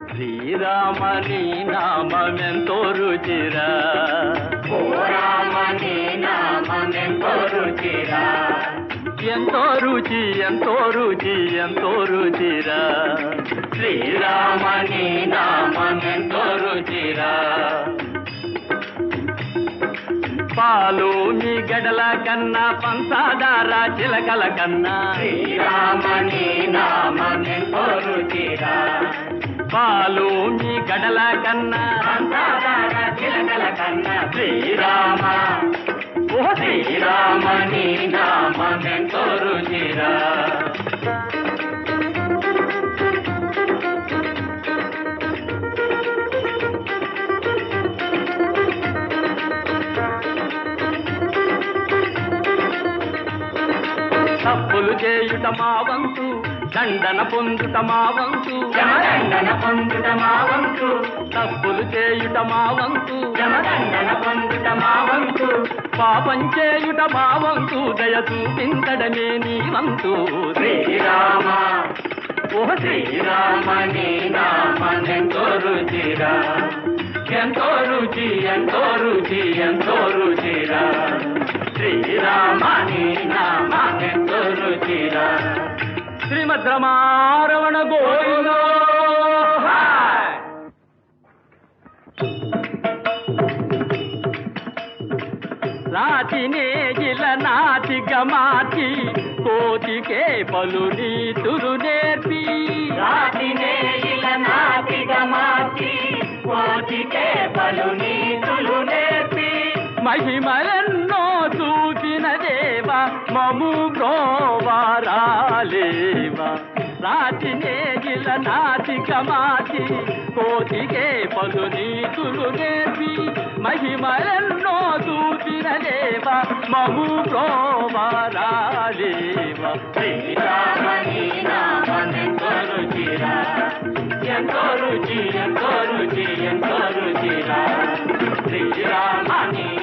శ్రీరామని నామెంతో రుచిరా ఓ రామని నామెంతో రుచిరా ఎంతో రుచి ఎంతో రుచి ఎంతో రుచిరా శ్రీరామని నామెంతో రుచిరా పాలు మీ గడల కన్నా పంచదార చిలకల కన్నా శ్రీరామని నామెంతో రుచిరా పాలు మీ గడల కన్నా అంతరాల చిలకల కన్నా శ్రీరామ ఓ శ్రీరామని నామెంతో రుచిరా తప్పులు చేయుట మా వంతు దండన పొందుట మా వంతు జమదండన పొందుట మా వంతు తప్పులు చేయుట మా వంతు జమదండన పొందుట మా వంతు పాపం చేయుట మా వంతు దయ చూపించడమే నీ వంతు శ్రీరామ ఓ శ్రీరామని నామెంతో రుచిరా ఎంతో రుచి ఎంతో రుచి ఎంతో రుచిరా శ్రీరామని నామెంతో రుచిరా శ్రీమద్ రమారమణ గోవిందో హాయ్. రాతినే గిల నాటిక మార్చి కోటికే పలు నీతులు నేర్పి రాతినే ఇలా నాటిక మార్చి కోటికే పలు నీతులు నేర్పి మహిమలెన్నో చూసిన దేవ మము ప్రోవారాలేవా రాతినే గిల నాటిక మార్చి కోటికే పలు నీతులు నేర్పి మహిమలెన్నో చూసిన దేవ మము ప్రోవారాలేవా శ్రీరామని నామెంతో రుచిరా ఎంతో రుచి ఎంతో రుచి ఎంతో రుచిరా శ్రీరామని